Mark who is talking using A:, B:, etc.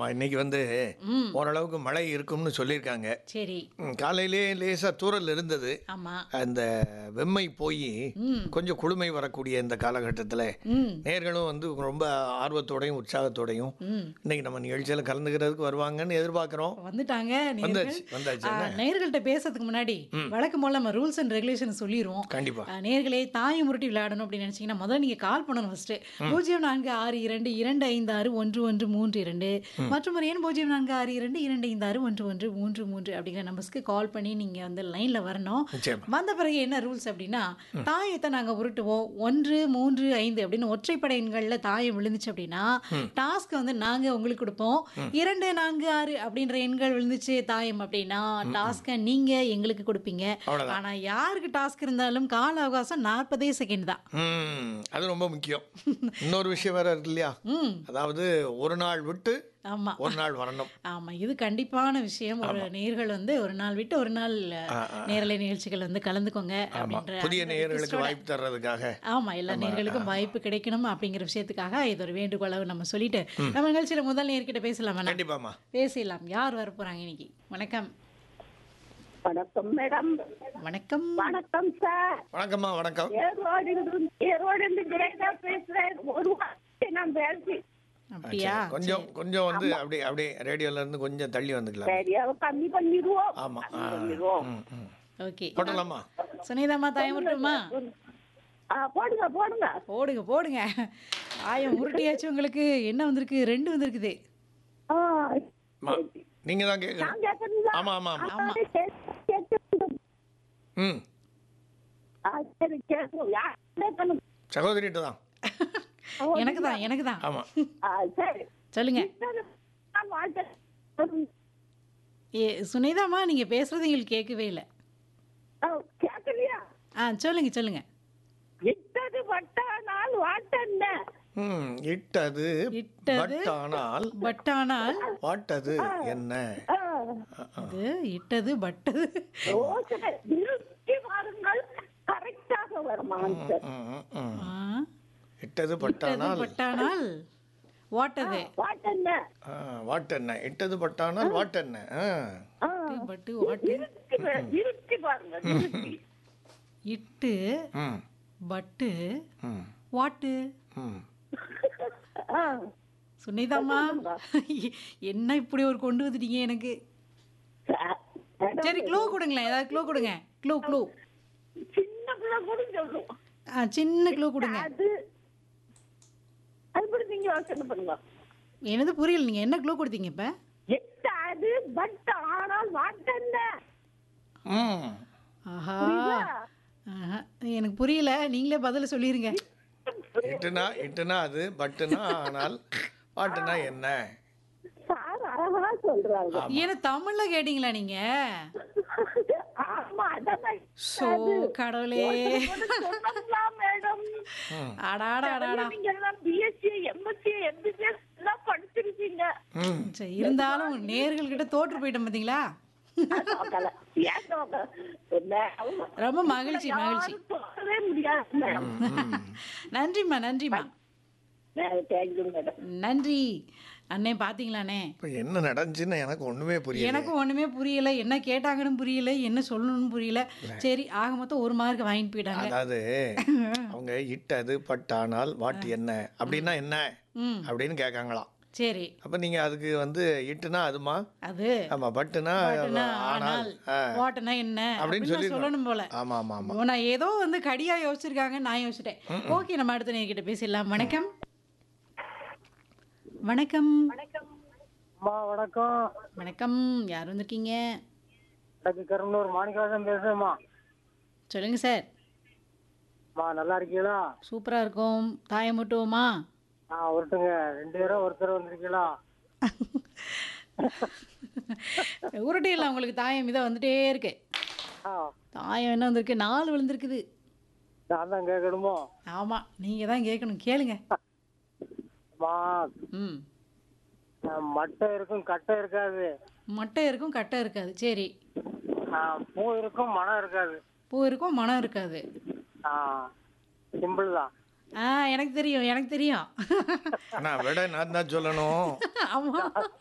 A: ஆமாம் இன்னைக்கு வந்து
B: ம்
A: ஓரளவுக்கு மழை இருக்கும்னு சொல்லியிருக்காங்க
B: சரி
A: ம், காலையிலே லேசாக தூறல் இருந்தது
B: ஆமா
A: அந்த வெம்மை போய்
B: ம்
A: கொஞ்சம் குளுமை வரக்கூடிய இந்த காலகட்டத்தில்
B: ம்
A: நேர்களும் வந்து ரொம்ப ஆர்வத்தோடையும் உற்சாகத்தோடையும்
B: ம்
A: இன்னைக்கு நம்ம நிகழ்ச்சியில் கலந்துக்கிறதுக்கு வருவாங்கன்னு எதிர்பார்க்குறோம்
B: வந்துட்டாங்க நேர்கள்.
A: வந்தாச்சு வந்தாச்சு
B: ஆ, நேயர்கள்ட்ட பேசுறதுக்கு முன்னாடி வழக்கம் போல நம்ம ரூல்ஸ் அண்ட் ரெகுலேஷன் சொல்லிடுவோம்
A: கண்டிப்பாக
B: ஆ, நேயர்களே தாயை முருட்டி விளையாடணும் அப்படின்னு நினைச்சீங்கன்னா முதல்ல நீங்க கால் பண்ணணும் ஃபர்ஸ்ட் பூஜ்ஜியம் நான்கு ஆறு இரண்டு இரண்டு ஐந்து ஆறு ஒன்று ஒன்று மூன்று இரண்டு மற்றும் ஒரு எண் பூஜ்ஜியம் நான்கு ஆறு இரண்டு இரண்டு ஐந்து ஆறு ஒன்று ஒன்று மூன்று மூன்று அப்படிங்கிற நம்பர்ஸ்க்கு கால் பண்ணி நீங்க வந்து லைன்ல வரணும்
A: நிச்சயமா
B: வந்த பிறகு என்ன ரூல்ஸ் அப்படின்னா தாயத்தை நாங்கள் உருட்டுவோம் ஒன்று மூன்று ஐந்து அப்படின்னு ஒற்றைப்படை எண்களில் தாயம் விழுந்துச்சு அப்படின்னா டாஸ்க் வந்து நாங்கள் உங்களுக்கு கொடுப்போம் இரண்டு நான்கு ஆறு அப்படின்ற எண்கள் விழுந்துச்சு தாயம் அப்படின்னா டாஸ்க்கை நீங்கள் எங்களுக்கு கொடுப்பீங்க
A: அவ்வளோதான்
B: ஆனால் யாருக்கு டாஸ்க் இருந்தாலும் கால அவகாசம் நாற்பதே செகண்ட் தான்
A: ம் அது ரொம்ப முக்கியம் இன்னொரு விஷயம் வேற இருக்கு இல்லையா
B: ம்
A: அதாவது ஒரு நாள் விட்டு
B: ஆமாம்
A: ஒரு நாள் வரணும்
B: ஆமாம் இது கண்டிப்பான விஷயம் ஒரு நேர்கள் வந்து ஒரு நாள் விட்டு ஒரு நாள்
A: ஆ, ஆ.
B: நேரலை நிகழ்ச்சிகள் வந்து கலந்துக்கோங்க
A: ஆமாம்
B: அப்படின்ற
A: புதிய
B: அந்த
A: நேயர்களுக்கு
B: request-ஓட
A: வாய்ப்பு தர்றதுக்காக
B: ஆமா எல்லா நேர்களுக்கும் வாய்ப்பு கிடைக்கணும் அப்படிங்கிற விஷயத்துக்காக இது ஒரு வேண்டுகோளை நம்ம சொல்லிட்டு நம்ம நிகழ்ச்சியில முதல் நேர்கிட்ட பேசலாம் வேணாம்
A: கண்டிப்பாம்மா
B: பேசலாம் யார் வர போறாங்க இன்னைக்கு வணக்கம்
C: வணக்கம் மேடம்
B: வணக்கம்
C: வணக்கம் சார்
A: வணக்கம்மா வணக்கம்
C: ஏரோடு ஏரோடு இருந்து கிரேட்டா பேசுறேன் ஒரு வார்த்தை நான் பேசி
B: அப்படியா
A: கொஞ்சம் கொஞ்சம் வந்து அப்படி அப்படியே ரேடியோல இருந்து கொஞ்சம் தள்ளி வந்துக்கலாம்
C: சரியாக கம்மி பண்ணிடுவோம்
A: ஆமா ஆ,
C: கம்மி பண்ணிடுவோம்
A: ம், ம்.
B: ஓகே
A: போட்டலாமா
B: சுனிதாமா தாயம் உருட்டுமா
C: ஆ, போடுங்க போடுங்க
B: போடுங்க போடுங்க ஆயம் உருட்டியாச்சு உங்களுக்கு என்ன வந்திருக்கு ரெண்டு வந்திருக்குது
C: ஆ,
A: அம்மா, நீங்க தான் கேட்கணும்
C: நான் கேட்கணுங்களா
A: ஆமா ஆமா ஆமா
B: ஆமா.
C: அதானே கேட்க- கேட்கணும்.
A: ம்
C: ஆ, சரி கேட்கணும் யார் கேட்கணும்
A: சகோதரிகிட்ட தான்
B: எனக்கு தான் எனக்கு தான்
A: ஆமா
C: ஆ, சரி
B: சொல்லுங்க
C: நான் வாழ்க்கை
B: ஏ சுனிதாமா நீங்க பேசுறது எங்களுக்கு கேட்கவே இல்லை
C: ஆ, கேட்கலையா
B: ஆ சொல்லுங்க சொல்லுங்க
C: இட்டது பட்டானால் வாட்டென்ன
A: ம் இட்டது
B: இட்டது
A: பட் ஆனால்
B: பட் ஆனால்
A: வாட்டது என்ன
C: ஆ,
B: இது இட்டது பட்டது
C: யோசனை நிறுத்தி பாருங்கள் கரெக்டாக வரும் ஆன்சர்
A: ம், ம், ம்.
B: ஆ
A: இட்டது
B: இட்டது
A: பட்டானால்
B: பட்டானால் வாட்டது
C: வாட்டென்ன
A: ஆ, வாட்டென்ன இட்டது பட்டானால் வாட்டென்ன ஆ.
C: ஆ,
B: பட்டு வாட்டு
C: நிறுத்தி பா- நிறுத்தி பாருங்க நிறுத்தி
B: இட்டு
A: ம்
B: பட்டு
A: ம்
B: வாட்டு
A: ம்
C: ஆ,
B: சுனிதாம்மா என்ன இப்படி ஒரு கொண்டு வந்துட்டீங்க எனக்கு
C: ச- மேடம்,
B: சரி க்ளூ கொடுங்களேன் ஏதாவது க்ளூ கொடுங்க க்ளூ க்ளூ
C: சின்ன பிள்ளை கூட சொல்லும்
B: ஆ சின்ன க்ளூ கொடுங்க
C: அது அது கூட நீங்க யோசனை பண்ணுங்க
B: எனது புரியல நீங்க என்ன க்ளூ கொடுத்தீங்க இப்ப
C: எட்டாது பட் ஆனால் வாட்டென்ன
A: ம்
B: ஆஹா
C: புரியுதா?
B: ஆஹா. எனக்கு புரியல நீங்களே பதில சொல்லிருங்க
A: இட்டுனா இட்டுனா அது பட்டுனா ஆனால் வாட்டுனா என்ன
C: சார் அழகா சொல்றாங்க
B: ஏன்னா தமிழ்ல கேட்டீங்களா நீங்க
C: ஆமா அதான்
B: சோ கடவுளே
C: சொன்னோம்ல மேடம்
A: ம்
B: அடாடா அடாடா
C: நீங்க எல்லாம் பிஎஸ்சி எம்எஸ்சி எம்பிபிஎஸ் எல்லாம் படிச்சிருக்கீங்க
A: ம்
B: சரி இருந்தாலும் நேர்கள் கிட்ட தோற்று போயிட்டோம் பாத்தீங்களா
C: நோக்கல. ஏன் நோக்கல? என்ன?
B: ரொம்ப மகிழ்ச்சி மகிழ்ச்சி
C: யாரும் சொல்லவே முடியாது மேடம்
B: நன்றிம்மா நன்றிம்மா
C: தேங்க்யூ மேடம்
B: நன்றி அண்ணே பாத்தீங்களாண்ணே
A: இப்போ என்ன நடந்துச்சுன்னு எனக்கு ஒண்ணுமே புரியல
B: எனக்கும் ஒண்ணுமே புரியல என்ன கேட்டாங்கன்னு புரியல என்ன சொல்லணும்னு புரியல சரி ஆக மொத்தம் ஒரு மார்க் வாங்கிட்டு போயிட்டாங்க
A: அதாவது அவங்க இட்டது பட்டானால் வாட்டு என்ன அப்படின்னா என்ன
B: ம்
A: அப்படின்னு கேட்காங்களாம்
B: சரி
A: அப்ப நீங்க அதுக்கு வந்து இட்டுனா அதுமா
B: அது
A: ஆமா பட்டுனா
B: பாட்டுனா
A: ஆனால்
B: ஆனால்
A: ஆ.
B: வாட்டுனா என்ன
A: அப்படின்னு
B: அப்படின்னு
A: சொல்லிருக்கணும்.
B: சொல்லணும் போல
A: ஆமா ஆமா ஆமா
B: ஓ, நான் ஏதோ வந்து கடியா யோசிச்சிருக்காங்க நான் யோசிச்சிட்டேன் ஓகே நம்ம அடுத்த நேர்கிட்ட பேசிடலாம் வணக்கம் வணக்கம்
D: அம்மா வணக்கம்
B: வணக்கம் யார் வந்திருக்கீங்க
D: எனக்கு கரும்பலூர் மாணிக்கவாசன் பேசுறேம்மா
B: சொல்லுங்க சார்
D: அம்மா நல்லா இருக்கீங்களா
B: சூப்பரா இருக்கும் தாயம் முட்டுவோமா
D: ஆ ஒருத்தங்க ரெண்டு பேரும் ஒருத்தர் வந்திருக்கீங்களா
B: உருட்டையில் உங்களுக்கு தாயம் இதை வந்துட்டே இருக்கு
D: ஆ
B: தாயம் என்ன வந்திருக்கு நாலு விழுந்திருக்குது
D: நான் தான் கேட்கணுமோ
B: ஆமா நீங்க தான் கேட்கணும் கேளுங்க
D: அம்மா
B: ம்
D: ஆ, மட்டை இருக்கும் கட்டை இருக்காது
B: மட்டை இருக்கும் கட்டை இருக்காது சரி
D: ஆ, பூ இருக்கும் மனம் இருக்காது
B: பூ இருக்கும் மனம் இருக்காது
D: ஆ சிம்பிள் தான்
B: ஆ எனக்கு தெரியும் எனக்கு தெரியும்
A: ஆனா விட நான் தான் சொல்லணும்
B: ஆமா